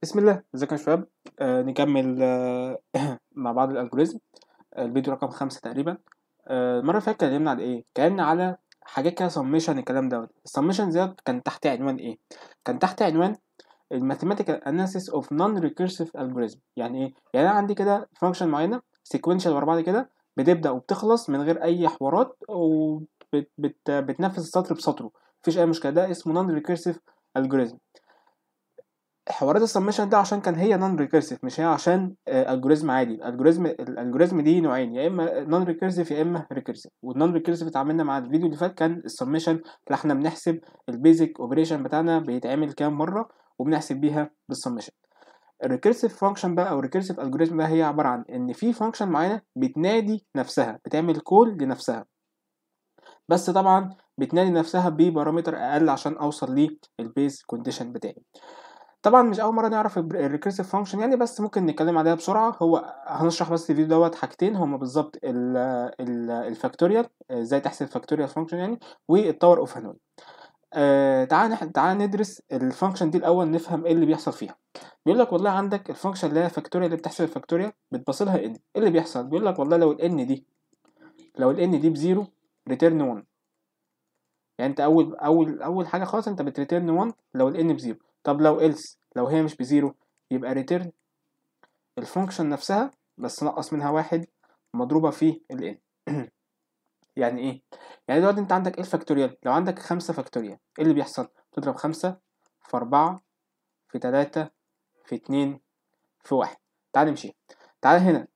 بسم الله ازيكم يا شباب آه نكمل آه مع بعض الالجوريزم آه الفيديو رقم خمسة تقريبا آه المرة اللي فاتت اتكلمنا على ايه اتكلمنا على حاجات كده سميشن الكلام دوت السميشن ده كان تحت عنوان ايه كان تحت عنوان الماثيماتيكال اناليسيس اوف نون ريكيرسيف الجوريزم يعني ايه يعني انا عندي كده فانكشن معينه سيكونشال ورا بعض كده بتبدا وبتخلص من غير اي حوارات وبت بت بتنفذ السطر بسطره مفيش اي مشكله ده اسمه نون ريكيرسيف الجوريزم حوارات السمشن ده عشان كان هي نون ريكيرسيف مش هي عشان الجوريزم عادي الالجوريزم الالجوريزم دي نوعين يا اما نون ريكيرسيف يا اما ريكيرسيف والنون ريكيرسيف اتعاملنا مع الفيديو اللي فات كان السمشن اللي احنا بنحسب البيزك اوبريشن بتاعنا بيتعمل كام مره وبنحسب بيها بالسمشن الريكيرسيف فانكشن بقى او الريكيرسيف الجوريزم ده هي عباره عن ان في فانكشن معينه بتنادي نفسها بتعمل كول لنفسها بس طبعا بتنادي نفسها ببارامتر اقل عشان اوصل للبيز كونديشن بتاعي طبعا مش اول مره نعرف الريكيرسيف فانكشن يعني بس ممكن نتكلم عليها بسرعه هو هنشرح بس الفيديو دوت حاجتين هما بالظبط الفاكتوريال ازاي تحسب فاكتوريال فانكشن يعني والتاور اوف هانوي آه تعال نح... تعال ندرس الفانكشن دي الاول نفهم ايه اللي بيحصل فيها بيقول لك والله عندك الفانكشن اللي هي فاكتوريال اللي بتحسب الفاكتوريال بتبص لها ان ايه اللي بيحصل بيقول لك والله لو الان دي لو الان دي بزيرو ريتيرن 1 يعني انت اول اول اول حاجه خالص انت بتريتيرن 1 لو الان بزيرو طب لو else لو هي مش بزيرو يبقى return الفانكشن نفسها بس نقص منها واحد مضروبة في ال n يعني ايه؟ يعني دلوقتي انت عندك ايه الفاكتوريال؟ لو عندك خمسة فاكتوريال ايه اللي بيحصل؟ تضرب خمسة في أربعة في تلاتة في اتنين في واحد تعال نمشي تعال هنا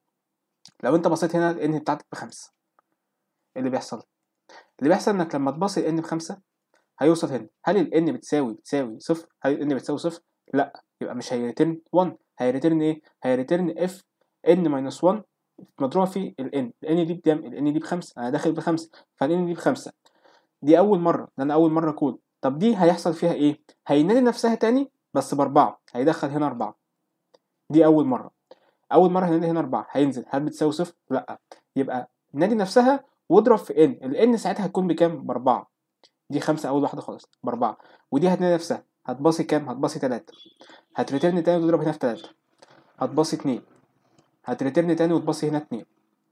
لو انت بصيت هنا ال n بتاعتك بخمسة ايه اللي بيحصل؟ اللي بيحصل انك لما تبص ال n بخمسة هيوصل هنا هل ال n بتساوي بتساوي صفر هل ال n بتساوي صفر لا يبقى مش هيريترن 1 هيريترن ايه هيريترن اف n ماينس 1 مضروبه في ال n ال n دي بكام ال n دي بخمسة انا داخل بخمسة فال n دي بخمسة دي اول مره ده انا اول مره كود طب دي هيحصل فيها ايه هينادي نفسها تاني بس باربعة هيدخل هنا أربعة دي أول مرة أول مرة هينادي هنا أربعة هينزل هل بتساوي صفر؟ لأ يبقى نادي نفسها واضرب في n ال n ساعتها هتكون بكام؟ بأربعة دي خمسة أول واحدة خالص بأربعة ودي هتنادي نفسها هتباصي كام؟ هتباصي تلاتة هتريترن تاني وتضرب هنا في تلاتة هتباصي اتنين هتريترن تاني وتباصي هنا اتنين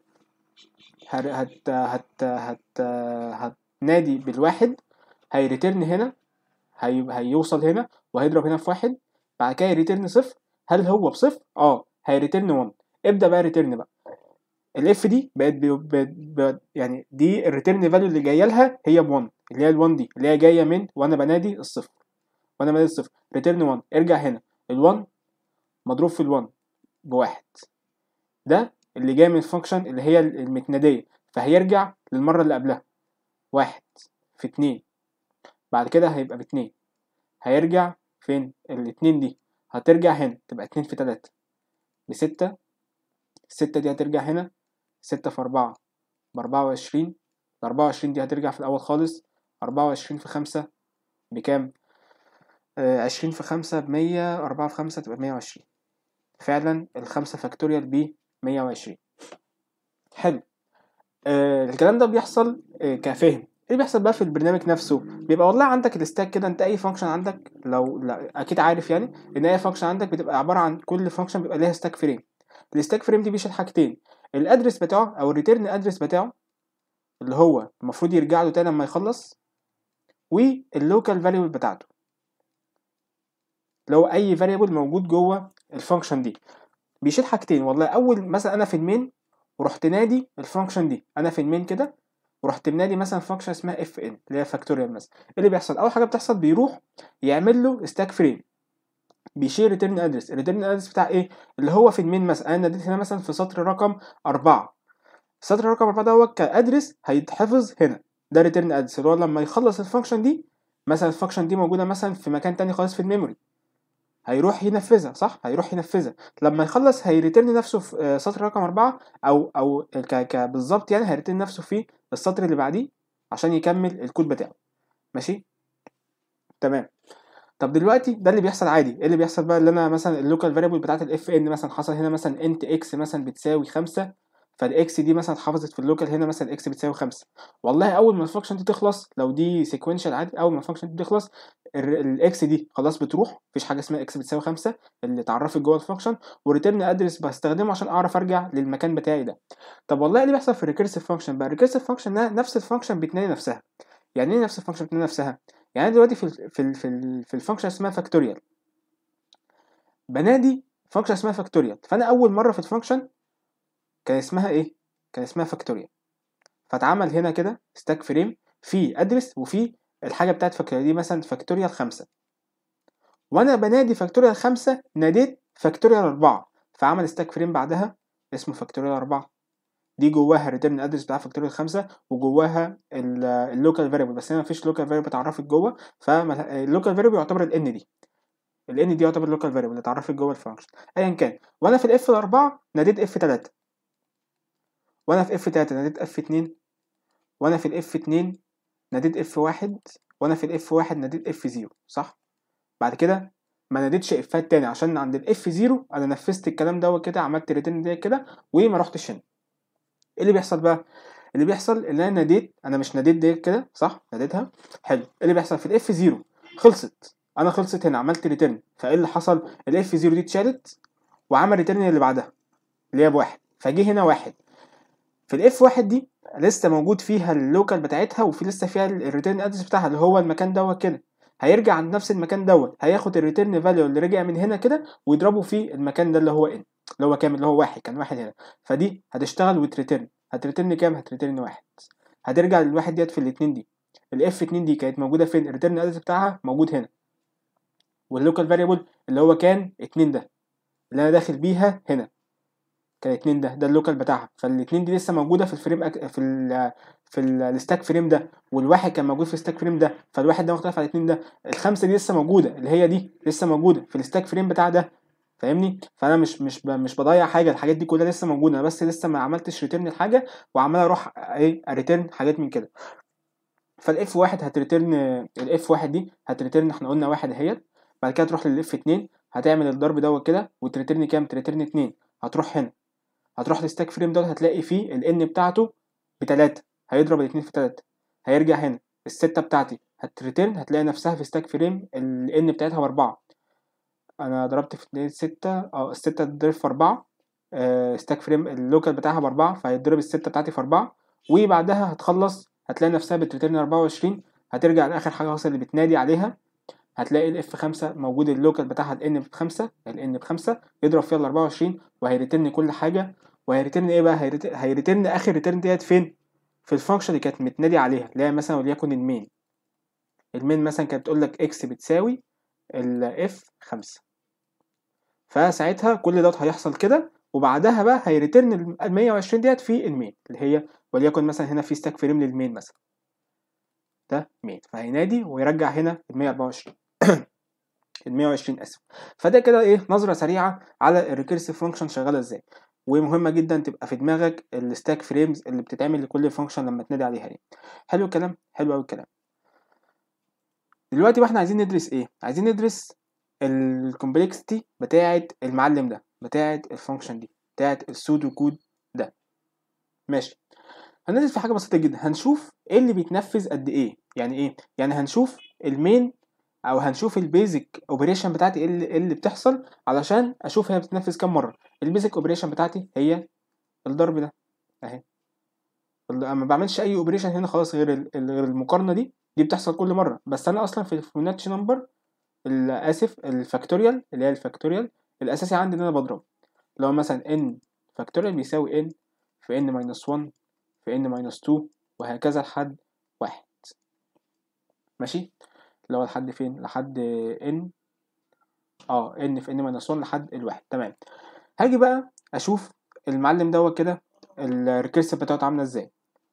هت هت هت هت هتنادي بالواحد هيريترن هنا هي... هيوصل هنا وهيضرب هنا في واحد بعد كده يريترن صفر هل هو بصفر؟ اه هيريترن 1 ابدأ بقى ريترن بقى الاف دي بقت ب... ب... ب... يعني دي الريترن فاليو اللي جايه لها هي ب 1 اللي هي ال1 دي اللي هي جايه من وانا بنادي الصفر وانا بنادي الصفر ريترن 1 ارجع هنا ال1 مضروب في ال1 بواحد ده اللي جاي من الفانكشن اللي هي المتناديه فهيرجع للمره اللي قبلها واحد في اتنين بعد كده هيبقى باتنين هيرجع فين الاتنين دي هترجع هنا تبقى اتنين في تلاتة بستة الستة دي هترجع هنا ستة في أربعة بأربعة وعشرين الأربعة وعشرين دي هترجع في الأول خالص أربعة وعشرين في خمسة بكام؟ عشرين في خمسة بمية أربعة في خمسة تبقى مية وعشرين فعلا الخمسة فاكتوريال ب مية وعشرين حلو آه الكلام ده بيحصل آه كفهم ايه بيحصل بقى في البرنامج نفسه بيبقى والله عندك الستاك كده انت اي فانكشن عندك لو لا اكيد عارف يعني ان اي فانكشن عندك بتبقى عباره عن كل فانكشن بيبقى ليها ستاك فريم الستاك فريم دي بيشيل حاجتين الادرس بتاعه او الريتيرن ادرس بتاعه اللي هو المفروض يرجع له تاني لما يخلص واللوكال فاريبل بتاعته اللي هو اي فاريبل موجود جوه الفانكشن دي بيشيل حاجتين والله اول مثلا انا في المين ورحت نادي الفانكشن دي انا في المين كده ورحت منادي مثلا فانكشن اسمها اف ان اللي هي فاكتوريال مثلا ايه اللي بيحصل اول حاجه بتحصل بيروح يعمل له ستاك فريم بيشيل ريتيرن ادرس الريتيرن ادرس بتاع ايه اللي هو في المين مثلا انا ناديت هنا مثلا في سطر رقم أربعة سطر رقم أربعة ده هو كادرس هيتحفظ هنا ده ريتيرن ادرس اللي هو لما يخلص الفانكشن دي مثلا الفانكشن دي موجوده مثلا في مكان تاني خالص في الميموري هيروح ينفذها صح هيروح ينفذها لما يخلص هيريترن نفسه في سطر رقم أربعة أو أو ك ك بالظبط يعني هيريترن نفسه في السطر اللي بعديه عشان يكمل الكود بتاعه ماشي تمام طب دلوقتي ده اللي بيحصل عادي ايه اللي بيحصل بقى اللي انا مثلا اللوكال فاريبل بتاعت الاف ان مثلا حصل هنا مثلا انت اكس مثلا بتساوي خمسة فالاكس دي مثلا اتحفظت في اللوكال هنا مثلا اكس بتساوي 5 والله اول ما الفانكشن دي تخلص لو دي سيكونشال عادي اول ما الفانكشن دي تخلص الاكس دي خلاص بتروح مفيش حاجه اسمها اكس بتساوي 5 اللي اتعرفت جوه الفانكشن والريتيرن ادرس بستخدمه عشان اعرف ارجع للمكان بتاعي ده طب والله ايه اللي بيحصل في الريكيرسيف فانكشن بقى الريكيرسيف فانكشن ده نفس الفانكشن بتنادي نفسها يعني ايه نفس الفانكشن بتنادي نفسها يعني أنا دلوقتي في ال في ال في, ال في الفانكشن اسمها فاكتوريال بنادي فانكشن اسمها فاكتوريال فانا اول مره في الفانكشن كان اسمها ايه كان اسمها فاكتوريال فاتعمل هنا كده ستاك فريم في ادرس وفي الحاجه بتاعت فاكتوريال دي مثلا فاكتوريال 5 وانا بنادي فاكتوريال 5 ناديت فاكتوريال 4 فعمل ستاك فريم بعدها اسمه فاكتوريال 4 دي جواها ريتيرن ادرس بتاع فاكتوريال 5 وجواها اللوكال فاريبل بس هنا مفيش لوكال فاريبل اتعرفت جوه فاللوكال فاريبل يعتبر الان دي الان دي يعتبر لوكال فاريبل اللي اتعرفت جوه الفانكشن ايا كان وانا في الاف 4 ناديت اف 3 وانا في اف 3 ناديت اف 2 وانا في الاف 2 ناديت اف 1 وانا في الاف 1 ناديت اف 0 صح بعد كده ما ناديتش افات تاني عشان عند الاف 0 انا نفذت الكلام دوت كده عملت ريتيرن دي كده وما رحتش هنا ايه اللي بيحصل بقى اللي بيحصل ان انا ناديت انا مش ناديت دي كده صح ناديتها حلو ايه اللي بيحصل في الاف 0 خلصت انا خلصت هنا عملت ريتيرن فايه اللي حصل الاف 0 دي اتشالت وعمل ريتيرن اللي بعدها اللي هي بواحد فجه هنا واحد في الاف واحد دي لسه موجود فيها اللوكال بتاعتها وفي لسه فيها الريتيرن ادرس بتاعها اللي هو المكان دوت كده هيرجع عند نفس المكان دوت هياخد الريتيرن فاليو اللي رجع من هنا كده ويضربه في المكان ده اللي هو ان اللي هو كام اللي هو واحد كان واحد هنا فدي هتشتغل وتريتيرن هتريتيرن كام هتريتيرن واحد هترجع للواحد ديت في الاتنين دي الاف 2 دي كانت موجوده فين الريتيرن ادرس بتاعها موجود هنا واللوكال فاريبل اللي هو كان اتنين ده اللي انا داخل بيها هنا كان اتنين ده ده اللوكال بتاعها فالاتنين دي لسه موجوده في الفريم أك... في ال في ال- الستاك فريم ده والواحد كان موجود في الستاك فريم ده فالواحد ده مختلف عن الاتنين ده الخمسه دي لسه موجوده اللي هي دي لسه موجوده في الستاك فريم بتاع ده فاهمني فانا مش مش ب... مش بضيع حاجه الحاجات دي كلها لسه موجوده انا بس لسه ما عملتش ريتيرن الحاجه وعمال اروح ايه اريتيرن حاجات من كده فالاف واحد هتريتيرن الاف واحد دي هتريتيرن احنا قلنا واحد اهيت بعد كده تروح للاف اتنين هتعمل الضرب دوت كده وتريتيرن كام تريتيرن اتنين هتروح هنا هتروح للستاك فريم دوت هتلاقي فيه الان بتاعته بتلاتة هيضرب الاتنين في تلاتة هيرجع هنا الستة بتاعتي هتريتيرن هتلاقي نفسها في ستاك فريم الان بتاعتها بأربعة أنا ضربت في اتنين ستة اه الستة تضرب في أربعة آه ستاك فريم اللوكال بتاعها بأربعة فهيتضرب الستة بتاعتي في أربعة وبعدها هتخلص هتلاقي نفسها بتريتيرن أربعة وعشرين هترجع لآخر حاجة خالص اللي بتنادي عليها هتلاقي الاف خمسة موجود اللوكال بتاعها الان بخمسة الان بخمسة يضرب فيها الأربعة وعشرين وهيريترن كل حاجة وهيريترن ايه بقى هيريترن, هيريترن اخر ريترن ديت فين في الفانكشن اللي كانت متنادي عليها اللي هي مثلا وليكن المين المين مثلا كانت بتقول لك اكس بتساوي الاف خمسة فساعتها كل دوت هيحصل كده وبعدها بقى هيريترن ال 120 ديت في المين اللي هي وليكن مثلا هنا في ستاك فريم للمين مثلا ده مين فهينادي ويرجع هنا ال 124 ال 120 اسف فده كده ايه نظره سريعه على الريكيرسيف فانكشن شغاله ازاي ومهمه جدا تبقى في دماغك الستاك فريمز اللي بتتعمل لكل فانكشن لما تنادي عليها دي حلو الكلام حلو قوي الكلام دلوقتي بقى احنا عايزين ندرس ايه عايزين ندرس الكومبلكسيتي بتاعه المعلم ده بتاعه الفانكشن دي بتاعه السودو كود ده ماشي هندرس في حاجه بسيطه جدا هنشوف ايه اللي بيتنفذ قد ايه يعني ايه يعني هنشوف المين او هنشوف البيزك اوبريشن بتاعتي ايه اللي, إيه اللي بتحصل علشان اشوف هي بتتنفذ كام مره البيزك اوبريشن بتاعتي هي الضرب ده اهي ما بعملش اي اوبريشن هنا خلاص غير غير المقارنه دي دي بتحصل كل مره بس انا اصلا في الفيبوناتشي نمبر اسف الفاكتوريال اللي هي الفاكتوريال الاساسي عندي ان انا بضرب لو مثلا ان فاكتوريال بيساوي ان في ان ماينس 1 في ان ماينس 2 وهكذا لحد واحد ماشي اللي هو لحد فين لحد ان اه ان في ان ماينس 1 لحد الواحد تمام هاجي بقى اشوف المعلم دوت كده الريكيرسيف بتاعته عامله ازاي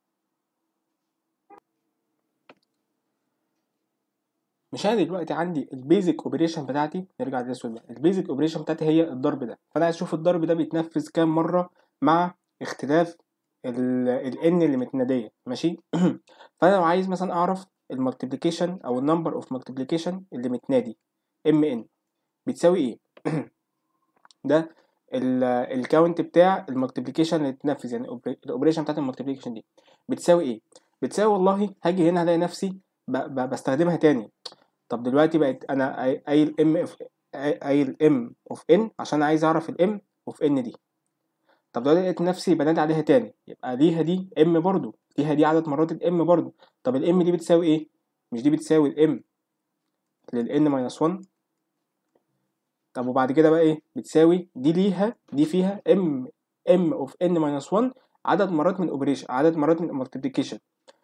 مش انا دلوقتي عندي البيزك اوبريشن بتاعتي نرجع للاسود بقى البيزك اوبريشن بتاعتي هي الضرب ده فانا عايز اشوف الضرب ده بيتنفذ كام مره مع اختلاف الان اللي متناديه ماشي فانا لو عايز مثلا اعرف المالتيبليكيشن او النمبر اوف مالتيبليكيشن اللي متنادي ام ان بتساوي ايه ده الكاونت بتاع المالتيبليكيشن اللي اتنفذ يعني الاوبريشن بتاعت المالتيبليكيشن دي بتساوي ايه بتساوي والله هاجي هنا هلاقي نفسي ب... ب... بستخدمها تاني طب دلوقتي بقت انا قايل ام قايل ام اوف ان عشان عايز اعرف الام اوف ان دي طب دلوقتي لقيت نفسي بنادي عليها تاني يبقى ليها دي ام برضو ليها دي عدد مرات الام برضو طب الام دي بتساوي ايه مش دي بتساوي الام للان ماينس 1 طب وبعد كده بقى ايه بتساوي دي ليها دي فيها ام ام اوف ان ماينس 1 عدد مرات من الاوبريشن عدد مرات من المالتيبليكيشن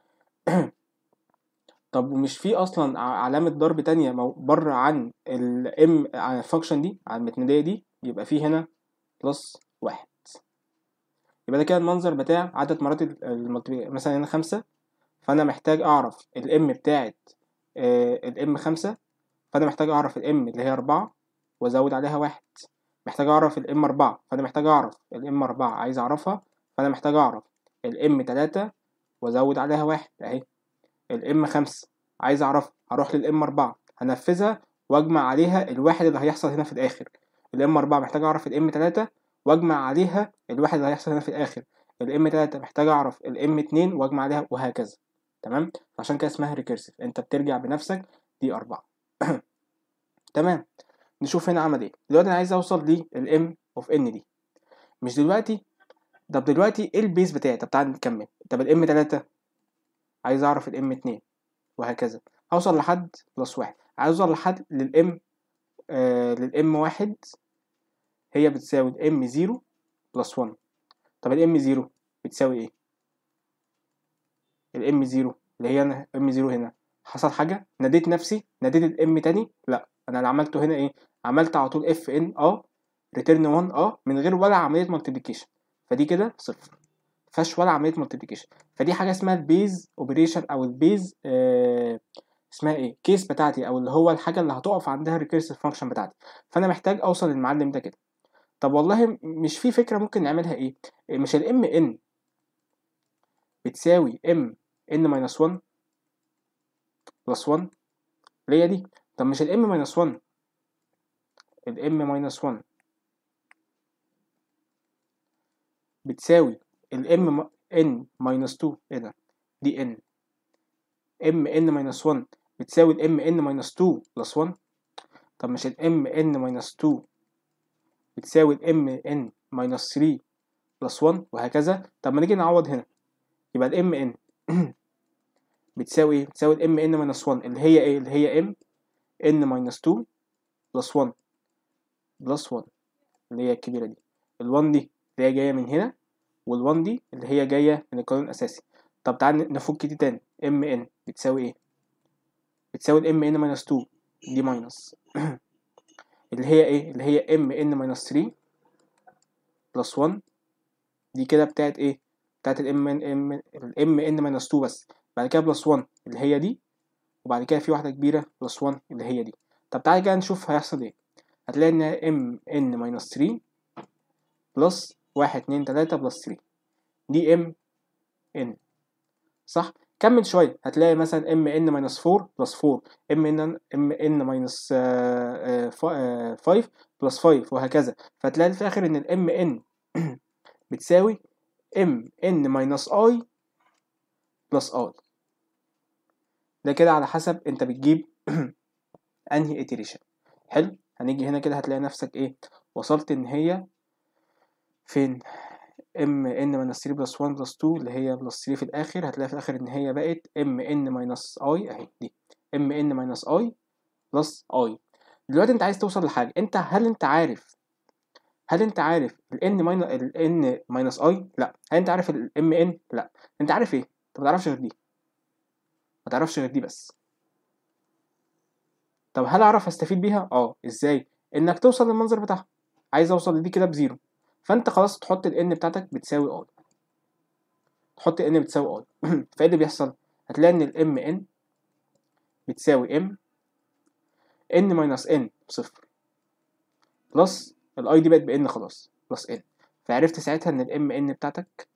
طب ومش في اصلا علامه ضرب تانية بره عن الام عن الفانكشن دي عن المتنديه دي يبقى في هنا بلس واحد يبقى ده كده المنظر بتاع عدد مرات المالتيبليكيشن مثلا هنا خمسة فانا محتاج اعرف الام بتاعت الام خمسة فانا محتاج اعرف الام اللي هي اربعة وازود عليها واحد محتاج اعرف الام اربعة فانا محتاج اعرف الام اربعة عايز اعرفها فانا محتاج اعرف الام تلاتة وازود عليها واحد اهي الام خمسة عايز اعرفها هروح للام اربعة هنفذها واجمع عليها الواحد اللي هيحصل هنا في الاخر الام اربعة محتاج اعرف الام تلاتة واجمع عليها الواحد اللي هيحصل هنا في الاخر الام تلاتة محتاج اعرف الام اتنين واجمع عليها وهكذا تمام عشان كده اسمها ريكيرسيف انت بترجع بنفسك دي اربعة تمام نشوف هنا عمل ايه دلوقتي انا عايز اوصل للام اوف ان دي مش دلوقتي طب دلوقتي ايه البيز بتاعي طب تعالى نكمل طب الام تلاتة عايز اعرف الام اتنين وهكذا اوصل لحد بلس واحد عايز اوصل لحد للام آه للام واحد هي بتساوي الام زيرو بلس ون طب الام زيرو بتساوي ايه الام زيرو اللي هي انا ام زيرو هنا حصل حاجه ناديت نفسي ناديت الام تاني لا انا اللي عملته هنا ايه عملت على طول اف ان اه ريتيرن 1 اه من غير ولا عمليه مالتيبليكيشن فدي كده صفر مفيهاش ولا عمليه مالتيبليكيشن فدي حاجه اسمها البيز اوبريشن او البيز آه اسمها ايه كيس بتاعتي او اللي هو الحاجه اللي هتقف عندها الريكيرسيف فانكشن بتاعتي فانا محتاج اوصل للمعلم ده كده طب والله مش في فكره ممكن نعملها ايه مش الام ان بتساوي ام ان ماينس 1 بلس 1 اللي هي دي طب مش الام ماينس 1 الام ماينس 1 بتساوي الام ان ماينس 2 ايه ده دي ان ام ان ماينس 1 بتساوي الام ان ماينس 2 بلس 1 طب مش الام ان ماينس 2 بتساوي الام ان ماينس 3 بلس 1 وهكذا طب ما نيجي نعوض هنا يبقى الام ان بتساوي ايه بتساوي الام ان ماينس 1 اللي هي ايه اللي هي ام ان ماينس 2 بلس 1 بلس 1 اللي هي الكبيره دي ال1 دي اللي هي جايه من هنا وال1 دي اللي هي جايه من القانون الاساسي طب تعال نفك دي تاني ام ان بتساوي ايه بتساوي الام ان ماينس 2 دي ماينس اللي هي ايه اللي هي ام ان ماينس 3 بلس 1 دي كده بتاعت ايه بتاعت الام ان ام الام ان ماينس 2 بس بعد كده بلس 1 اللي هي دي وبعد كده في واحده كبيره بلس 1 اللي هي دي طب تعالى كده نشوف هيحصل ايه هتلاقي ان ام ان ماينس 3 بلس 1 2 3 بلس 3 دي ام ان صح كمل شويه هتلاقي مثلا ام ان ماينس 4 بلس 4 ام ان ام ان ماينس 5 بلس 5 وهكذا فتلاقي في الاخر ان الام ان بتساوي ام ان ماينس اي بلس اي ده كده على حسب انت بتجيب انهي iteration حلو هنيجي هنا كده هتلاقي نفسك ايه وصلت ان هي فين ام ان ماينس 3 بلس 1 بلس 2 اللي هي بلس 3 في الاخر هتلاقي في الاخر ان هي بقت ام ان ماينس اي اهي دي ام ان ماينس اي بلس اي دلوقتي انت عايز توصل لحاجه انت هل انت عارف هل انت عارف الان ماينس الان ماينس اي لا هل انت عارف الام ان لا انت عارف ايه انت ما تعرفش غير دي ما تعرفش غير دي بس طب هل اعرف استفيد بيها اه ازاي انك توصل للمنظر بتاعها عايز اوصل لدي كده بزيرو فانت خلاص تحط الان بتاعتك بتساوي اي تحط الان بتساوي اي فايه اللي بيحصل هتلاقي ان الام ان بتساوي ام ان ماينس ان بصفر بلس الاي دي بقت بان خلاص بلس ان فعرفت ساعتها ان الام ان بتاعتك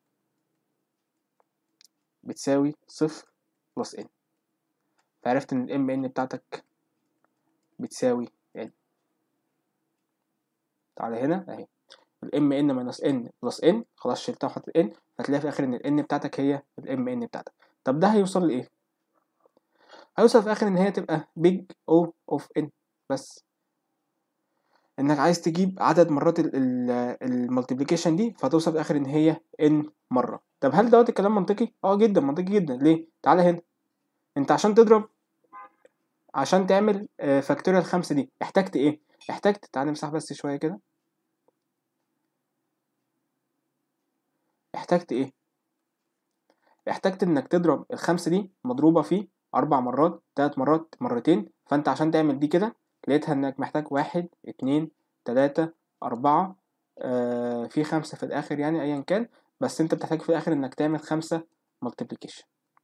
بتساوي صفر بلس ان فعرفت ان الام ان بتاعتك بتساوي ان تعالى هنا اهي الام ان ماينس ان بلس ان خلاص شلتها وحطيت ان فتلاقي في الاخر ان الان بتاعتك هي الام ان بتاعتك طب ده هيوصل لايه هيوصل في الاخر ان هي تبقى بيج او اوف ان بس انك عايز تجيب عدد مرات المالتيبليكيشن دي فتوصل في الاخر ان هي ان مره طب هل دوت الكلام منطقي اه جدا منطقي جدا ليه تعالى هنا انت عشان تضرب عشان تعمل فاكتوريال خمسة دي احتجت ايه احتجت تعالى نمسح بس شويه كده احتجت ايه احتجت انك تضرب الخمسة دي مضروبة في اربع مرات تلات مرات مرتين فانت عشان تعمل دي كده لقيتها انك محتاج واحد اتنين تلاتة اربعة آه في خمسة في الاخر يعني ايا كان بس انت بتحتاج في الاخر انك تعمل خمسة multiplication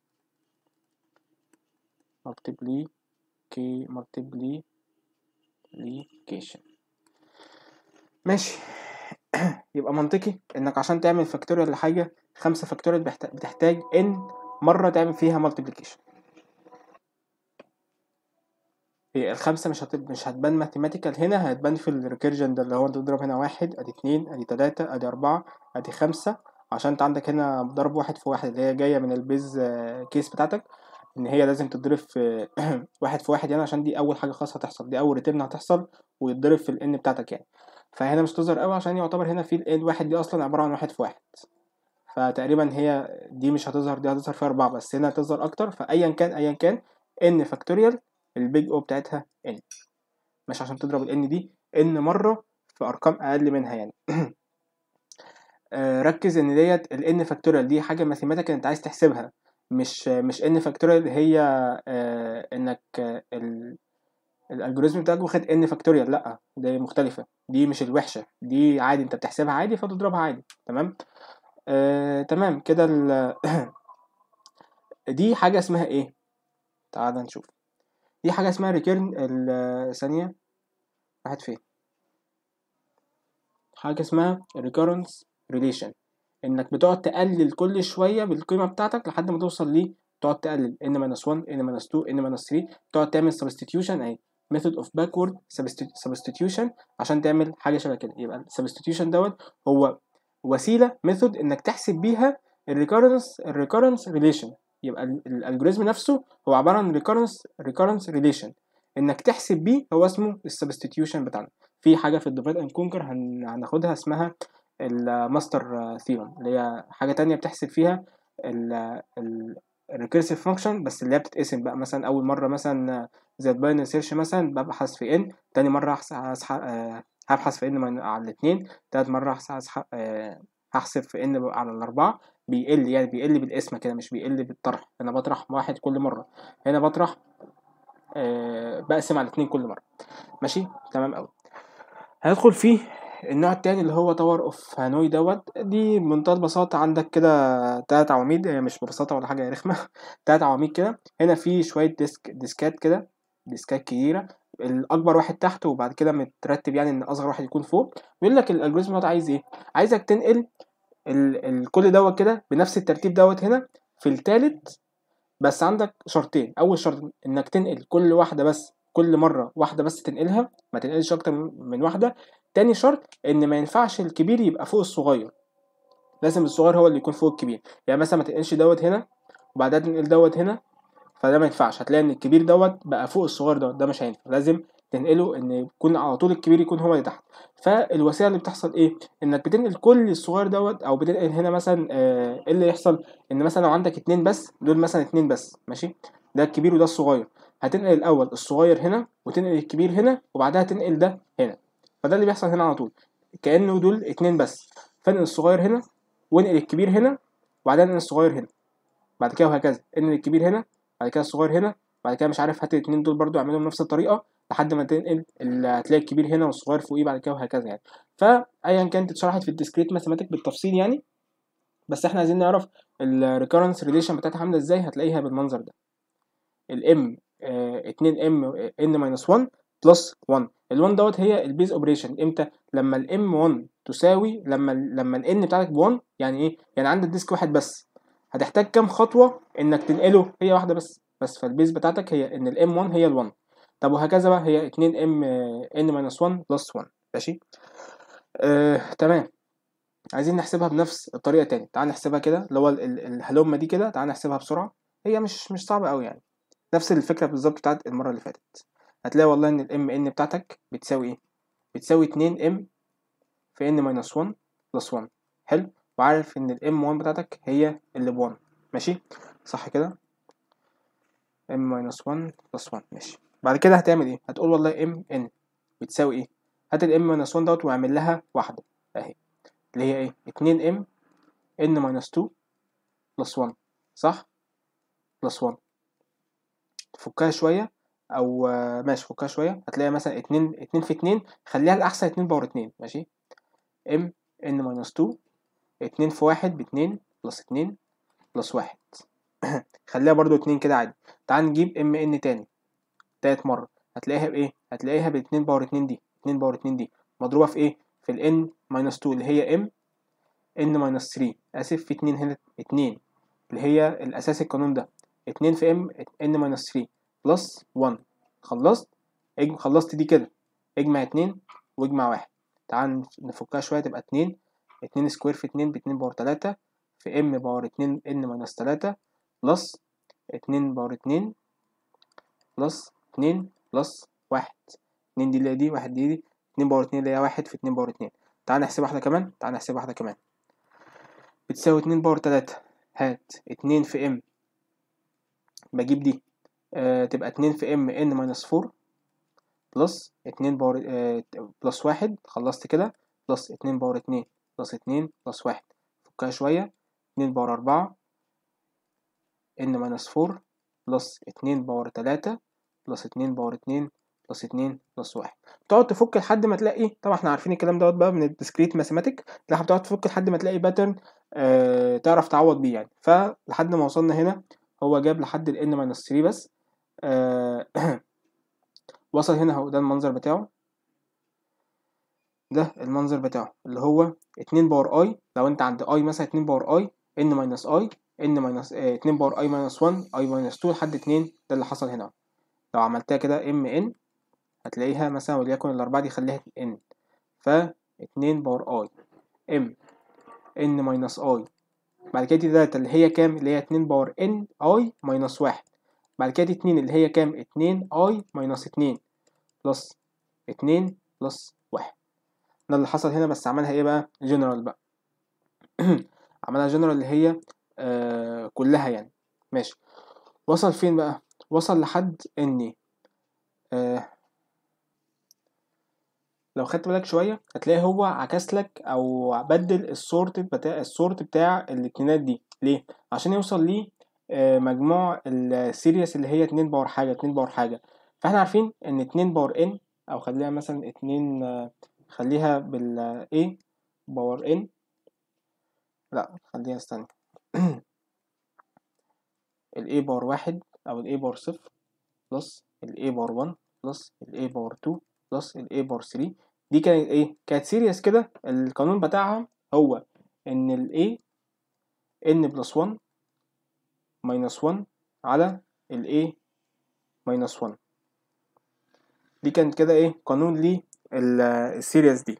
multiplicate multiplication ماشي يبقى منطقي انك عشان تعمل فاكتوريال لحاجة خمسة فاكتوريال بتحتاج ان مرة تعمل فيها multiplication هي الخمسة مش هت... مش هتبان ماثيماتيكال هنا هتبان في الريكيرجن ده اللي هو انت تضرب هنا واحد ادي اتنين ادي تلاتة ادي اربعة ادي خمسة عشان انت عندك هنا ضرب واحد في واحد اللي هي جاية من البيز كيس بتاعتك ان هي لازم تتضرب في واحد في واحد يعني عشان دي اول حاجة خاصة هتحصل دي اول ريتيرن هتحصل ويتضرب في الان بتاعتك يعني فهنا مش تظهر قوي عشان يعتبر هنا في الان واحد دي اصلا عبارة عن واحد في واحد فتقريبا هي دي مش هتظهر دي هتظهر فيها أربعة بس هنا هتظهر أكتر فأيا كان أيا كان ان فاكتوريال البيج او بتاعتها ان مش عشان تضرب الان دي ان مرة في أرقام أقل منها يعني ركز ان ديت الان فاكتوريال دي حاجة ماثيماتيكال انت عايز تحسبها مش مش ان فاكتوريال هي انك الالجوريزم بتاعك واخد ان فاكتوريال لا دي مختلفة دي مش الوحشة دي عادي انت بتحسبها عادي فتضربها عادي تمام آه، تمام كده دي حاجة اسمها ايه تعال نشوف دي حاجة اسمها ريكيرن الثانية راحت فين حاجة اسمها recurrence relation انك بتقعد تقلل كل شوية بالقيمة بتاعتك لحد ما توصل ليه تقعد تقلل n minus 1 n minus 2 n minus 3 تقعد تعمل substitution اهي method of backward substitution عشان تعمل حاجة شبه كده يبقى substitution دوت هو وسيلة ميثود انك تحسب بيها الريكورنس الريكورنس ريليشن يبقى الالجوريزم نفسه هو عبارة عن ريكورنس ريكورنس ريليشن انك تحسب بيه هو اسمه السبستيتيوشن بتاعنا في حاجة في الديفايد اند كونكر هناخدها اسمها الماستر ثيورم اللي هي حاجة تانية بتحسب فيها الريكيرسيف فانكشن بس اللي هي بتتقسم بقى مثلا اول مرة مثلا زي الباينري سيرش مثلا ببحث في ان تاني مرة هبحث في ان على الاثنين تالت مرة هحسب في ان على الاربعة بيقل يعني بيقل بالاسم كده مش بيقل بالطرح انا بطرح واحد كل مرة هنا بطرح أه بقسم على اتنين كل مرة ماشي تمام اوي هندخل فيه النوع التاني اللي هو تاور اوف هانوي دوت دي بمنتهى البساطة عندك كده تلات عواميد هي مش ببساطة ولا حاجة رخمة تلات عواميد كده هنا في شوية ديسك ديسكات كده ديسكات كتيرة الاكبر واحد تحت وبعد كده مترتب يعني ان اصغر واحد يكون فوق بيقول لك الالجوريزم دوت عايز ايه عايزك تنقل ال ال كل دوت كده بنفس الترتيب دوت هنا في التالت بس عندك شرطين اول شرط انك تنقل كل واحده بس كل مره واحده بس تنقلها ما تنقلش اكتر من واحده تاني شرط ان ما ينفعش الكبير يبقى فوق الصغير لازم الصغير هو اللي يكون فوق الكبير يعني مثلا ما تنقلش دوت هنا وبعدها تنقل دوت هنا فده ما ينفعش هتلاقي ان الكبير دوت بقى فوق الصغير دوت ده مش هينفع لازم تنقله ان يكون على طول الكبير يكون هو اللي تحت فالوسيله اللي بتحصل ايه انك بتنقل كل الصغير دوت او بتنقل هنا مثلا آه ايه اللي يحصل ان مثلا لو عندك اتنين بس دول مثلا اتنين بس ماشي ده الكبير وده الصغير هتنقل الاول الصغير هنا وتنقل الكبير هنا وبعدها تنقل ده هنا فده اللي بيحصل هنا على طول كانه دول اتنين بس فانقل الصغير هنا وانقل الكبير هنا وبعدين انقل الصغير هنا بعد كده وهكذا انقل الكبير هنا بعد كده الصغير هنا بعد كده مش عارف هات الاتنين دول برضو اعملهم نفس الطريقه لحد ما تنقل هتلاقي الكبير هنا والصغير فوقيه بعد كده وهكذا يعني فايا كانت اتشرحت في الديسكريت ماثيماتيك بالتفصيل يعني بس احنا عايزين نعرف الريكورنس ريليشن بتاعتها عامله ازاي هتلاقيها بالمنظر ده الام 2 ام ان ماينس 1 بلس 1 ال1 دوت هي البيز اوبريشن امتى لما الام 1 تساوي لما لما الان بتاعتك ب 1 يعني ايه يعني عندك ديسك واحد بس هتحتاج كام خطوه انك تنقله هي واحده بس بس فالبيز بتاعتك هي ان الام 1 هي ال1 طب وهكذا بقى هي 2 ام ان ماينس 1 بلس 1 ماشي آه، تمام عايزين نحسبها بنفس الطريقة تاني تعال نحسبها كده اللي هو ال- ال- الهلومة دي كده تعال نحسبها بسرعة هي مش مش صعبة أوي يعني نفس الفكرة بالظبط بتاعت المرة اللي فاتت هتلاقي والله إن الام ان بتاعتك بتساوي إيه؟ بتساوي اتنين ام في ان ماينس 1 بلس 1 حلو وعارف إن الام 1 بتاعتك هي اللي ب 1 ماشي صح كده m minus 1 plus 1 ماشي بعد كده هتعمل ايه هتقول والله m n بتساوي ايه هات ال m minus 1 دوت واعمل لها واحدة اهي اللي هي ايه 2 m n minus 2 plus 1 صح plus 1 تفكها شوية او آه، ماشي فكها شوية هتلاقي مثلا 2 2 في 2 خليها الأحسن 2 باور 2 ماشي m n minus 2 2 في 1 ب 2 بلس 2 بلس 1 خليها برضو 2 كده عادي تعال نجيب ام ان تاني تالت مرة هتلاقيها بإيه؟ هتلاقيها باتنين باور اتنين دي اتنين باور اتنين دي مضروبة في إيه؟ في ال n ماينس 2 اللي هي m n ماينس 3 آسف في اتنين هنا اتنين اللي هي الأساس القانون ده اتنين في m n ماينس 3 بلس 1 خلصت؟ اجم خلصت دي كده اجمع اتنين واجمع واحد تعال نفكها شوية تبقى اتنين اتنين سكوير في اتنين باتنين باور تلاتة في m باور اتنين n ماينس تلاتة بلس اتنين باور اتنين بلس اتنين بلس واحد اتنين دي اللي هي دي واحد دي دي اتنين باور اتنين اللي هي واحد في اتنين باور اتنين تعال نحسب واحدة كمان تعال نحسب واحدة كمان بتساوي اتنين باور تلاتة هات اتنين في ام بجيب دي آه تبقى اتنين في ام ان ماينس فور بلس اتنين باور آه بلس واحد خلصت كده بلس اتنين باور اتنين بلس اتنين بلس واحد فكها شوية اتنين باور أربعة ان ماينس فور بلس اتنين باور تلاتة بلس اتنين باور اتنين بلس اتنين بلس واحد تقعد تفك لحد ما تلاقي طبعا احنا عارفين الكلام دوت بقى من الديسكريت ماثيماتيك لا بتقعد تفك لحد ما تلاقي باترن اه تعرف تعوض بيه يعني فلحد ما وصلنا هنا هو جاب لحد ال n ماينس 3 بس اه وصل هنا اهو ده المنظر بتاعه ده المنظر بتاعه اللي هو اتنين باور اي لو انت عند اي مثلا اتنين باور اي n ماينس اي n ماينس اه اتنين باور اي ماينس 1 اي ماينس 2 لحد اتنين ده اللي حصل هنا لو عملتها كده ام ان هتلاقيها مثلا وليكن الأربعة دي خليها ان ف اتنين باور اي ام ان ماينس اي بعد كده دي تلاتة اللي هي كام اللي هي اتنين باور ان اي ماينس واحد بعد كده دي اتنين اللي هي كام اتنين اي ماينس اتنين بلس اتنين بلس واحد ده اللي حصل هنا بس عملها ايه بقى جنرال بقى عملها جنرال اللي هي آه كلها يعني ماشي وصل فين بقى وصل لحد ان آه لو خدت بالك شويه هتلاقي هو عكس لك او بدل السورت بتاع السورت بتاع الاتنينات دي ليه عشان يوصل ليه آه مجموع السيريس اللي هي اتنين باور حاجه اتنين باور حاجه فاحنا عارفين ان اتنين باور ان او خليها مثلا اتنين آه خليها بال A باور n لا خليها استنى ال A باور واحد أو ال A باور صفر بلس ال A باور 1 بلس ال A باور 2 بلس ال A باور 3 دي كانت ايه؟ كانت سيريس كده القانون بتاعها هو إن ال A n بلس 1 ماينس 1 على ال A ماينس 1 دي كانت كده ايه قانون ليه السيريس دي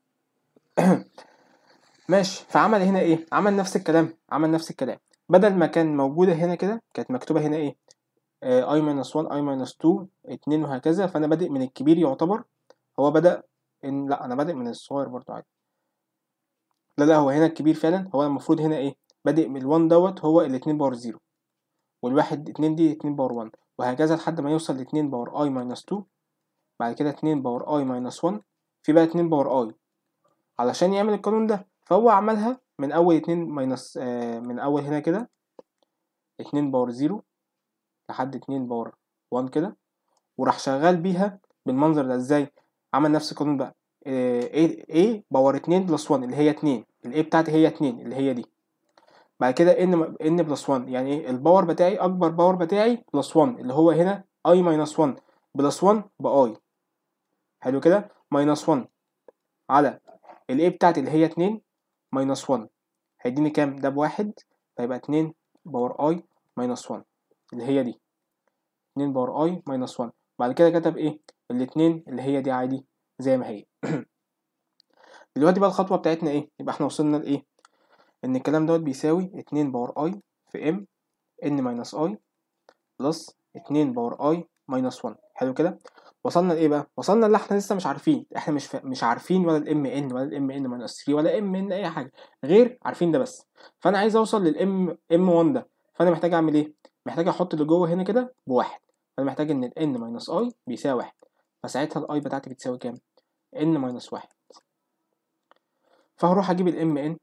ماشي فعمل هنا ايه عمل نفس الكلام عمل نفس الكلام بدل ما كان موجودة هنا كده كانت مكتوبة هنا ايه اي ماينس 1 اي ماينس 2 2 وهكذا فانا بادئ من الكبير يعتبر هو بدأ إن لا انا بادئ من الصغير برضو عادي لا لا هو هنا الكبير فعلا هو المفروض هنا ايه بادئ من ال1 دوت هو الاتنين باور 0 والواحد اتنين دي اتنين باور 1 وهكذا لحد ما يوصل لاتنين باور اي ماينس 2 بعد كده اتنين باور اي ماينس 1 في بقى اتنين باور اي علشان يعمل القانون ده فهو عملها من اول اتنين ماينس آه من اول هنا كده اتنين باور زيرو لحد اتنين باور وان كده وراح شغال بيها بالمنظر ده ازاي عمل نفس القانون بقى ايه ايه باور اتنين بلس وان اللي هي اتنين الايه بتاعتي هي اتنين اللي هي دي بعد كده ان ان بلس وان يعني ايه الباور بتاعي اكبر باور بتاعي بلس وان اللي هو هنا اي ماينس وان بلس وان باي حلو كده ماينس وان على الايه بتاعتي اللي هي اتنين ماينس 1 هيديني كام ده بواحد فيبقى اتنين باور اي ماينس 1 اللي هي دي اتنين باور اي ماينس 1 بعد كده كتب ايه الاتنين اللي هي دي عادي زي ما هي دلوقتي بقى الخطوة بتاعتنا ايه يبقى احنا وصلنا لايه ان الكلام دوت بيساوي اتنين باور اي في ام ان ماينس اي بلس اتنين باور اي ماينس 1 حلو كده وصلنا لايه بقى وصلنا اللي احنا لسه مش عارفين احنا مش ف... مش عارفين ولا الام ان ولا الام ان ماينس 3 ولا ام ان اي حاجه غير عارفين ده بس فانا عايز اوصل للام ام 1 ده فانا محتاج اعمل ايه محتاج احط اللي جوه هنا كده بواحد فانا محتاج ان الان ماينس اي بيساوي واحد فساعتها الاي بتاعتي بتساوي كام ان ماينس واحد فهروح اجيب الام ان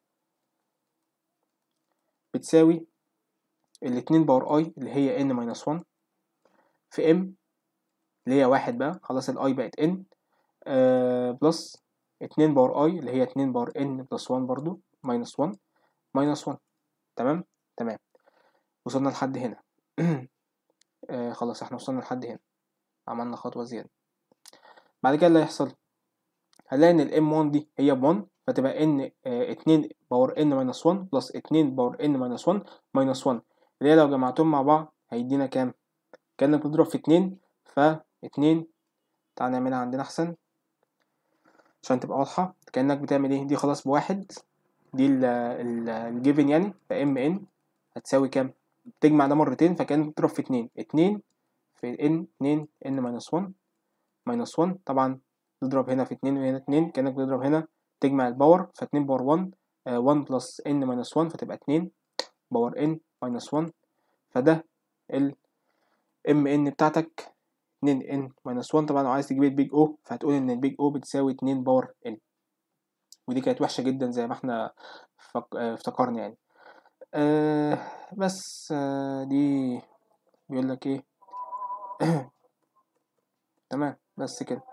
بتساوي الاتنين باور اي اللي هي ان ماينس 1 في ام اللي هي واحد بقى خلاص الاي بقت ان آه بلس اتنين باور اي اللي هي اتنين باور ان بلس 1 برضو ماينس 1 ماينس 1 تمام تمام وصلنا لحد هنا آه خلاص احنا وصلنا لحد هنا عملنا خطوة زيادة بعد كده اللي هيحصل هنلاقي ان الام 1 دي هي ب 1 فتبقى ان آه 2 باور ان ماينس 1 بلس 2 باور ان ماينس 1 ماينس 1 اللي هي لو جمعتهم مع بعض هيدينا كام كأنك بتضرب في 2 ف 2 تعال نعملها عندنا احسن عشان تبقى واضحة كأنك بتعمل ايه دي خلاص بواحد دي الجيفن يعني فام ان هتساوي كام تجمع ده مرتين فكأنك بتضرب في 2 2 في ان 2 ان ماينس 1 ماينس 1 طبعا تضرب هنا في 2 وهنا 2 كأنك بتضرب هنا تجمع الباور ف 2 باور 1 1 بلس ان ماينس 1 فتبقى 2 باور ان ماينس 1 فده ال ام ان بتاعتك 2 ان ماينس 1 طبعا لو عايز تجيب البيج او فهتقول ان البيج او بتساوي 2 باور ان ودي كانت وحشه جدا زي ما احنا فك... افتكرنا يعني آه بس آه دي بيقول لك ايه تمام بس كده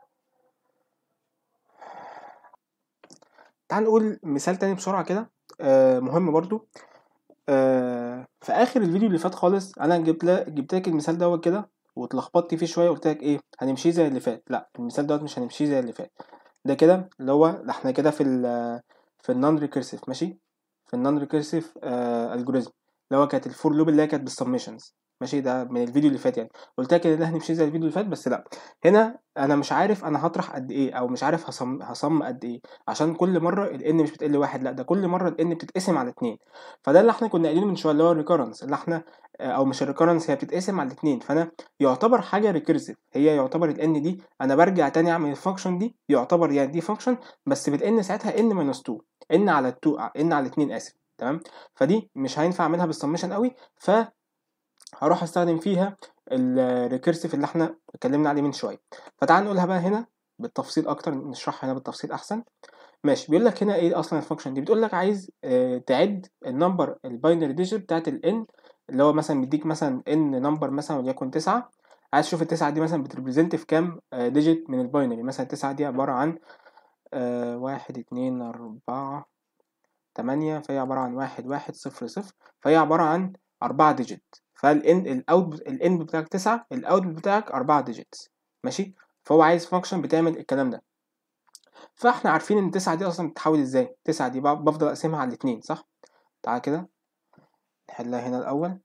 تعال نقول مثال تاني بسرعه كده آه مهم برضو آه في اخر الفيديو اللي فات خالص انا جبت لك جبت لك المثال دوت كده واتلخبطت فيه شويه قلت لك ايه هنمشيه زي اللي فات لا المثال دوت مش هنمشيه زي اللي فات ده كده اللي هو احنا كده في ال في النون ريكيرسيف ماشي في النون ريكيرسيف الجوريزم اللي هو كانت الفور لوب اللي هي كانت بالسمشنز ماشي ده من الفيديو اللي فات يعني قلت لك ان ده هنمشي زي الفيديو اللي فات بس لا هنا انا مش عارف انا هطرح قد ايه او مش عارف هصم هصم قد ايه عشان كل مره الان مش بتقل واحد لا ده كل مره الان بتتقسم على اتنين فده اللي احنا كنا قايلينه من شويه اللي هو الريكورنس اللي احنا او مش الريكورنس هي بتتقسم على اتنين فانا يعتبر حاجه ريكيرسيف هي يعتبر الان دي انا برجع تاني اعمل الفانكشن دي يعتبر يعني دي فانكشن بس بتان ساعتها ان ماينس 2 ان على 2 ان على 2 اسف تمام فدي مش هينفع اعملها بالسمشن قوي ف هروح استخدم فيها الريكيرسيف اللي احنا اتكلمنا عليه من شويه فتعال نقولها بقى هنا بالتفصيل اكتر نشرحها هنا بالتفصيل احسن ماشي بيقول لك هنا ايه اصلا الفانكشن دي بتقول لك عايز اه تعد النمبر الباينري ديجيت بتاعت الان اللي هو مثلا مديك مثلا ان نمبر مثلا وليكن 9 عايز تشوف التسعة دي مثلا بتريبريزنت في كام ديجيت من الباينري مثلا التسعة دي عبارة عن اه واحد اتنين أربعة تمانية فهي عبارة عن واحد واحد صفر صفر فهي عبارة عن أربعة ديجيت فالان الاوت الان بتاعك تسعة الاوت بتاعك أربعة ديجيتس ماشي فهو عايز فانكشن بتعمل الكلام ده فاحنا عارفين ان التسعة دي اصلا بتتحول ازاي التسعة دي بفضل اقسمها على الاتنين صح تعال كده نحلها هنا الاول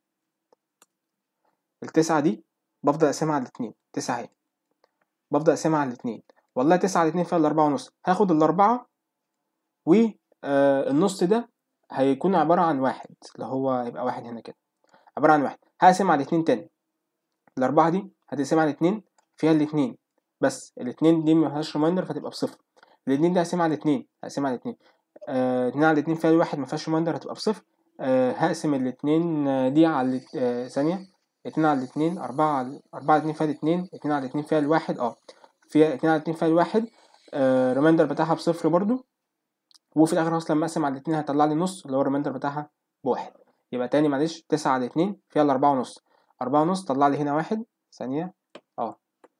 التسعة دي بفضل اقسمها على الاتنين تسعة اهي بفضل اقسمها على الاتنين والله تسعة على اتنين فيها الاربعة ونص هاخد الاربعة والنص ده هيكون عبارة عن واحد اللي هو هيبقى واحد هنا كده عبارة عن واحد هقسم على اتنين تاني الأربعة دي هتقسم على اتنين فيها الاتنين بس الاتنين دي مفيهاش ريمايندر فتبقى بصفر الاتنين دي هقسم على اتنين هقسم على اتنين آه اتنين على اتنين فيها الواحد مفيهاش ريمايندر هتبقى بصفر آه هقسم الاتنين دي على آه ثانية اتنين على اتنين أربعة على أربعة على اتنين فيها الاتنين اتنين على اتنين فيها الواحد اه فيها اتنين على اتنين فيها الواحد آه الريمايندر بتاعها بصفر برضو وفي الآخر خالص لما أقسم على الاتنين هيطلع لي نص اللي هو الريمايندر بتاعها بواحد يبقى تاني معلش تسعة على اتنين فيها الأربعة ونص أربعة ونص طلع لي هنا واحد ثانية اه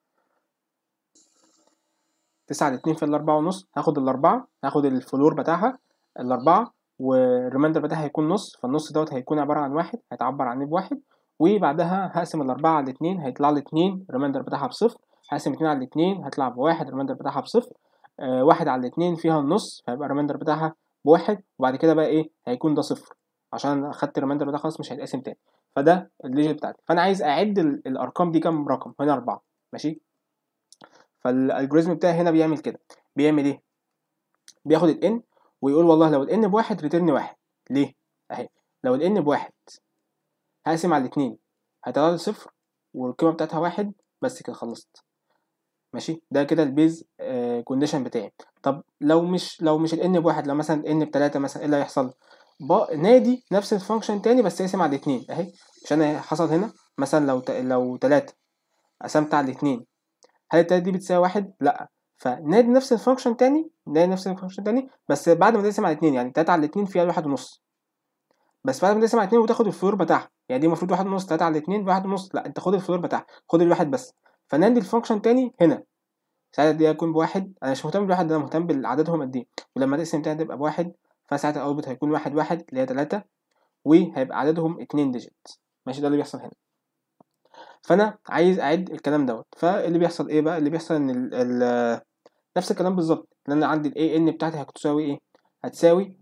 تسعة على اتنين فيها الأربعة ونص هاخد الأربعة هاخد الفلور بتاعها الأربعة والريمايندر بتاعها هيكون نص فالنص دوت هيكون عبارة عن واحد هيتعبر عنه بواحد وبعدها هقسم الأربعة على اتنين هيطلع لي اتنين الريمايندر بتاعها بصفر هقسم اتنين على اتنين هيطلع بواحد الريمايندر بتاعها بصفر آه واحد على اتنين فيها النص فيبقى الريمايندر بتاعها بواحد وبعد كده بقى ايه هيكون ده صفر عشان اخدت الريمايندر ده خلاص مش هيتقسم تاني فده الليجن بتاعتي فانا عايز اعد الارقام دي كام رقم هنا اربعة ماشي فالالجوريزم بتاعي هنا بيعمل كده بيعمل ايه بياخد ال n ويقول والله لو ال n بواحد ريتيرن واحد ليه اهي لو ال n بواحد هقسم على الاتنين هيطلع لي صفر والقيمه بتاعتها واحد بس كده خلصت ماشي ده كده البيز كونديشن بتاعي طب لو مش لو مش ال n بواحد لو مثلا n بتلاتة مثلا ايه اللي هيحصل بقى نادي نفس الفانكشن تاني بس اقسم على الاتنين اهي مش انا حصل هنا مثلا لو ت... لو تلاتة قسمت على الاتنين هل التلاتة دي بتساوي واحد؟ لأ فنادي نفس الفانكشن تاني نادي نفس الفانكشن تاني بس بعد ما تقسم على الاتنين يعني تلاتة على الاتنين فيها واحد ونص بس بعد ما تقسم على الاتنين وتاخد الفلور بتاعها يعني دي المفروض واحد ونص تلاتة على الاتنين بواحد ونص لأ انت خد الفلور بتاعها خد الواحد بس فنادي الفانكشن تاني هنا ساعتها دي هيكون بواحد انا مش مهتم بالواحد انا مهتم بعددهم قد ايه ولما تقسم تاني تبقى بواحد فساعتها الاوتبوت هيكون واحد واحد اللي هي تلاتة وهيبقى عددهم اتنين ديجيت ماشي ده اللي بيحصل هنا فانا عايز اعد الكلام دوت فاللي بيحصل ايه بقى اللي بيحصل ان ال ال نفس الكلام بالظبط ان انا عندي الاي ان بتاعتي هتساوي ايه هتساوي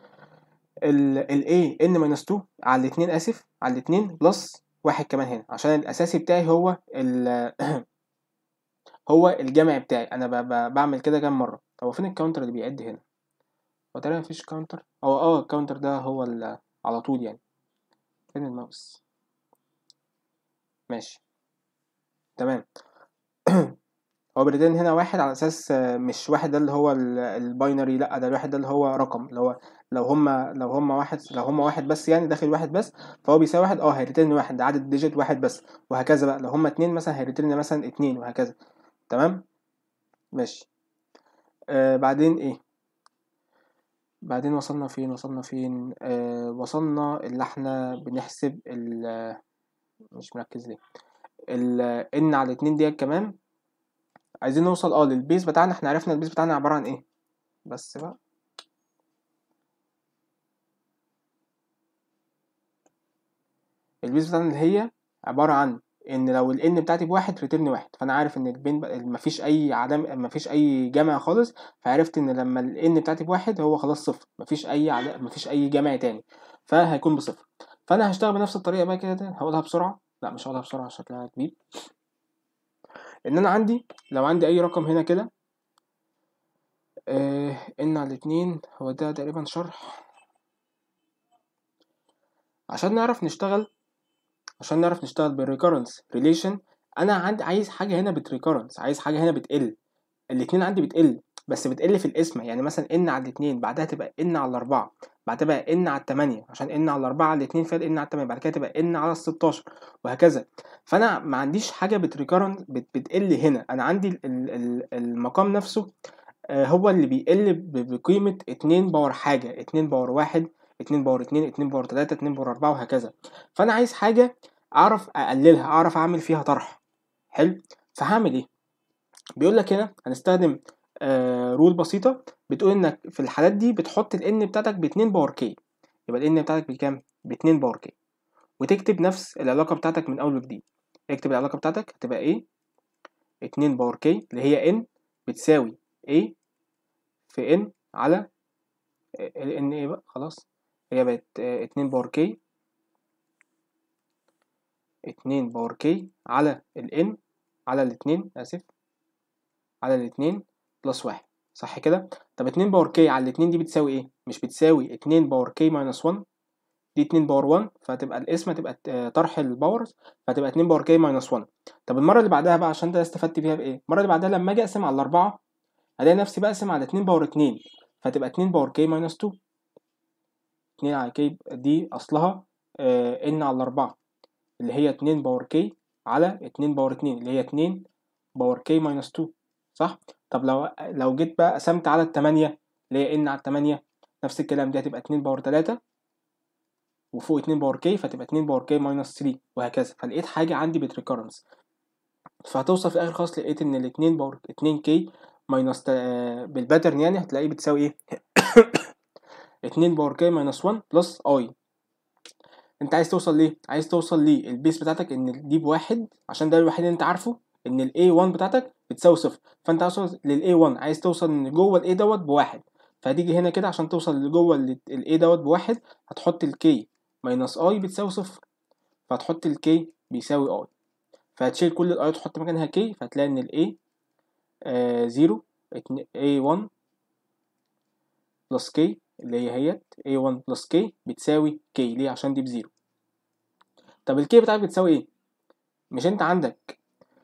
الاي ان ماينس 2 على الاثنين اسف على الاثنين بلس واحد كمان هنا عشان الاساسي بتاعي هو ال هو الجمع بتاعي انا ب ب بعمل كده كام مره هو فين الكاونتر اللي بيعد هنا هو تقريبا مفيش كاونتر هو اه الكاونتر ده هو على طول يعني فين الماوس ماشي تمام هو بريتين هنا واحد على اساس مش واحد ده اللي هو الباينري لا ده الواحد ده اللي هو رقم اللي هو لو هما لو هما واحد لو هما واحد بس يعني داخل واحد بس فهو بيساوي واحد اه هيريتيرن واحد ده عدد ديجيت واحد بس وهكذا بقى لو هما اتنين مثلا هيريتيرن مثلا اتنين وهكذا تمام ماشي آه بعدين ايه بعدين وصلنا فين وصلنا فين آه وصلنا اللي احنا بنحسب ال مش مركز ليه ال ان على اتنين ديت كمان عايزين نوصل اه للبيز بتاعنا احنا عرفنا البيز بتاعنا عبارة عن ايه بس بقى البيز بتاعنا اللي هي عبارة عن ان لو ال n بتاعتي بواحد ريتيرن واحد فانا عارف ان البين مفيش اي علامة مفيش اي جمع خالص فعرفت ان لما ال n بتاعتي بواحد هو خلاص صفر مفيش اي عل... مفيش اي جمع تاني فهيكون بصفر فانا هشتغل بنفس الطريقة بقى كده هقولها بسرعة لا مش هقولها بسرعة شكلها كبير ان انا عندي لو عندي اي رقم هنا كده آه ان على الاتنين هو ده تقريبا شرح عشان نعرف نشتغل عشان نعرف نشتغل بالريكورنس ريليشن انا عندي عايز حاجه هنا بتريكورنس عايز حاجه هنا بتقل الاتنين عندي بتقل بس بتقل في الاسم يعني مثلا ان على الاتنين بعدها تبقى ان على الاربعة بعدها تبقى ان على التمانية عشان ان على الاربعة على الاتنين فيها ان على التمانية بعد كده تبقى ان على الستاشر وهكذا فانا ما عنديش حاجه بتريكورنس بت بتقل هنا انا عندي ال ال المقام نفسه هو اللي بيقل بقيمه اتنين باور حاجه اتنين باور واحد اتنين باور اتنين اتنين باور تلاتة اتنين باور اربعة وهكذا فانا عايز حاجه اعرف اقللها اعرف اعمل فيها طرح حلو فهعمل ايه بيقول لك هنا هنستخدم آه رول بسيطه بتقول انك في الحالات دي بتحط الان بتاعتك باتنين باور كي يبقى الان بتاعتك بكام باتنين باور كي وتكتب نفس العلاقه بتاعتك من اول وجديد اكتب العلاقه بتاعتك هتبقى ايه اتنين باور كي اللي هي ان بتساوي ايه في ان على ان ايه بقى خلاص هي بقت اتنين باور كي اتنين باور كي على الان على الاتنين اسف على الاتنين بلس واحد صح كده طب اتنين باور كي على الاتنين دي بتساوي ايه مش بتساوي اتنين باور كي ماينس 1 دي 2 باور 1 فهتبقى القسمه تبقى طرح الباورز فهتبقى 2 باور كي ماينس 1 طب المره اللي بعدها بقى عشان ده استفدت بيها بايه المره اللي بعدها لما اجي اقسم على الاربعه هلاقي نفسي بقسم على 2 باور 2 فتبقى 2 باور كي ماينس 2 2 على كي دي اصلها آه ان على الاربعه اللي هي 2 باور كي على 2 باور 2 اللي هي 2 باور كي ماينس 2 صح طب لو لو جيت بقى قسمت على التمانية اللي هي ان على التمانية نفس الكلام دي هتبقى 2 باور 3 وفوق 2 باور كي فتبقى 2 باور كي ماينس 3 وهكذا فلقيت حاجه عندي بتريكورنس فهتوصل في الاخر خالص لقيت ان الاتنين باور 2 كي ماينس بالباترن يعني هتلاقيه بتساوي ايه 2 باور كي ماينس 1 بلس اي انت عايز توصل ليه عايز توصل ليه البيس بتاعتك ان دي بواحد عشان ده الوحيد اللي انت عارفه ان الاي 1 بتاعتك بتساوي صفر فانت عايز توصل للاي 1 عايز توصل ان جوه الاي دوت بواحد فهتيجي هنا كده عشان توصل لجوه الاي دوت بواحد هتحط الكي ماينس اي بتساوي صفر فهتحط الكي بيساوي اي فهتشيل كل الاي وتحط مكانها كي فهتلاقي ان الاي زيرو اي 1 بلس k اللي هي هي a1 بلس k بتساوي k ليه عشان دي بزيرو طب الكي بتاعك بتساوي ايه مش انت عندك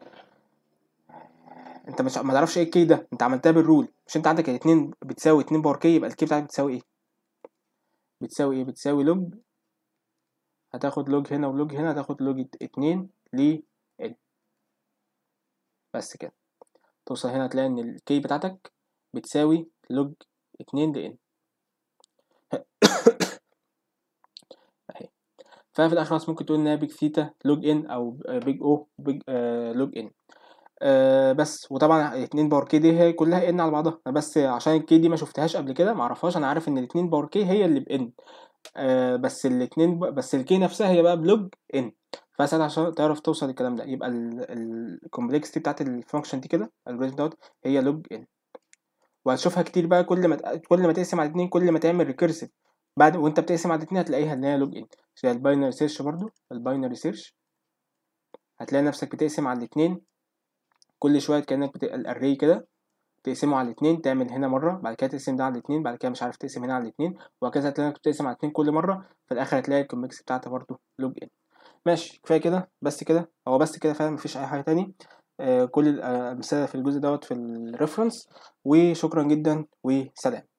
انت مش ما تعرفش ايه الكي ده انت عملتها بالرول مش انت عندك الاتنين بتساوي اتنين باور كي يبقى الكي بتاعك بتساوي ايه بتساوي ايه بتساوي لوج هتاخد لوج هنا ولوج هنا هتاخد لوج اتنين ل n بس كده توصل هنا تلاقي ان الكي بتاعتك بتساوي لوج اتنين ل n اهي ففي الاخر خلاص ممكن تقول انها بيج ثيتا لوج ان او بيج او بيج آه لوج ان آه بس وطبعا اتنين باور كي دي هي كلها ان على بعضها انا بس عشان الكي دي ما شفتهاش قبل كده ما اعرفهاش انا عارف ان الاتنين باور كي هي اللي بان آه بس الاتنين ب... بس الكي نفسها هي بقى بلوج ان فساعتها عشان تعرف توصل للكلام ده يبقى الكومبلكسيتي بتاعت الفانكشن دي كده الالجوريزم دوت هي لوج ان وهتشوفها كتير بقى كل ما ت- كل ما تقسم على اتنين كل ما تعمل ريكيرسيف بعد وانت بتقسم على الاتنين هتلاقيها ان هي لوج ان زي الباينري سيرش برضو الباينري سيرش هتلاقي نفسك بتقسم على الاتنين كل شويه كانك بت... الاري كده تقسمه على الاتنين تعمل هنا مره بعد كده تقسم ده على الاتنين بعد كده مش عارف تقسم هنا على الاتنين وهكذا هتلاقي انك بتقسم على الاتنين كل مره في الاخر هتلاقي الكومبلكس بتاعتها برضو لوج ان ماشي كفايه كده بس كده هو بس كده فعلا مفيش اي حاجه تاني آه كل الامثله في الجزء دوت في الريفرنس وشكرا جدا وسلام